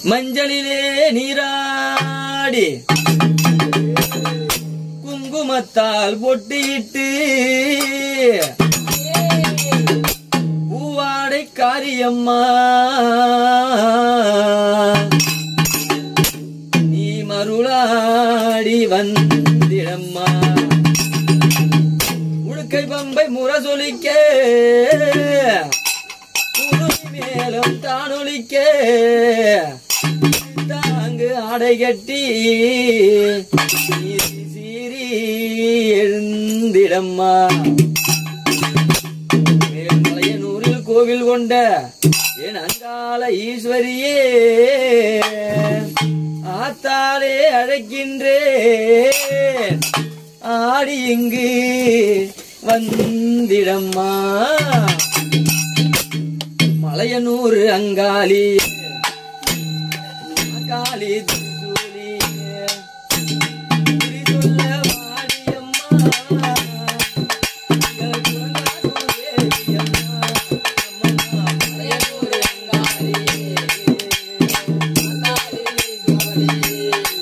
மஞ்சளிலே நீராடி குங்குமத்தால் பொட்டியிட்டு பூவாடை காரியம்மா நீ மருளாடி வந்திடம்மா உடுக்கை பம்பை முரசொலிக்க உருவி மேலும் தானொலிக்க தாங்கு ஆடை கட்டி சீறி சீறி எழுந்திடம்மா மேல்மலையனூரில் கோவில் கொண்ட என் அங்காள ஈஸ்வரியே ஆத்தாலே அழைக்கின்றேன் ஆடி இங்கு வந்திடம்மா மலையனூர் அங்காளி அங்காளி திரிசூலி குறி சொல்ல வாடியம்மா எங்கள் குலநாடு தேவியம்மா அம்மம்மா மலையனூர் அங்காளி அங்காளி திரிசூலி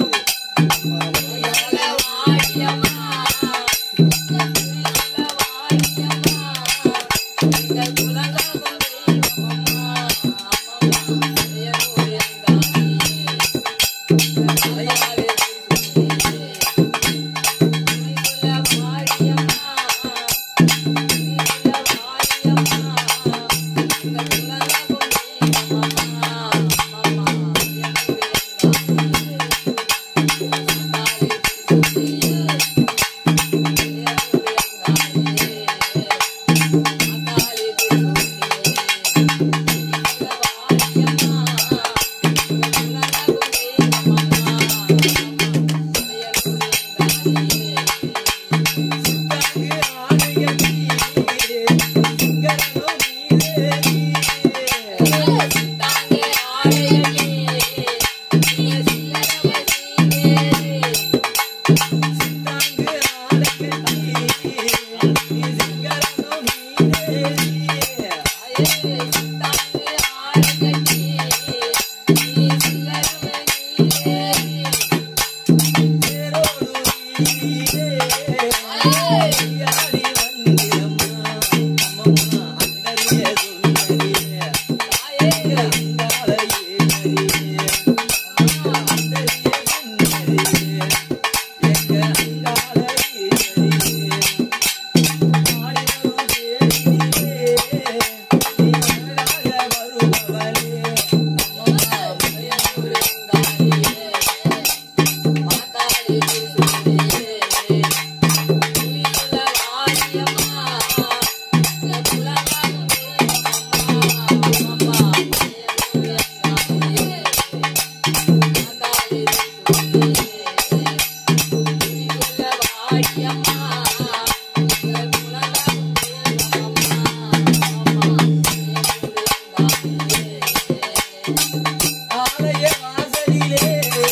ஆலய வாசலிலே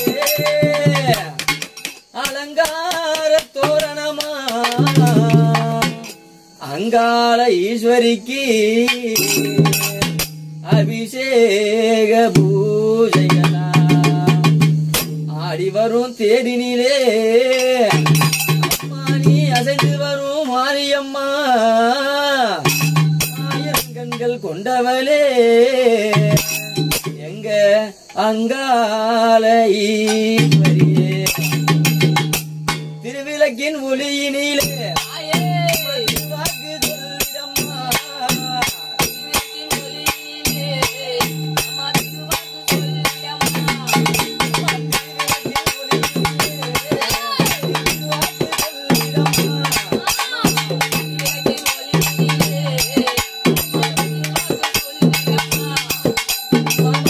அலங்கார தோரணமா அங்காள ஈஸ்வரிக்கு அபிஷேக பூஜைகளா ஆடி வரும் தேடினிலே அம்மா நீ அசைந்து வரும் மாரியம்மா ஆயிரம் கண்கள் கொண்டவளே எங்க அங்கால ஈஸ்வரியே திருவிளக்கின் ஒளியினிலே வாக்கு சொல்லிடம்மா. வாக்கு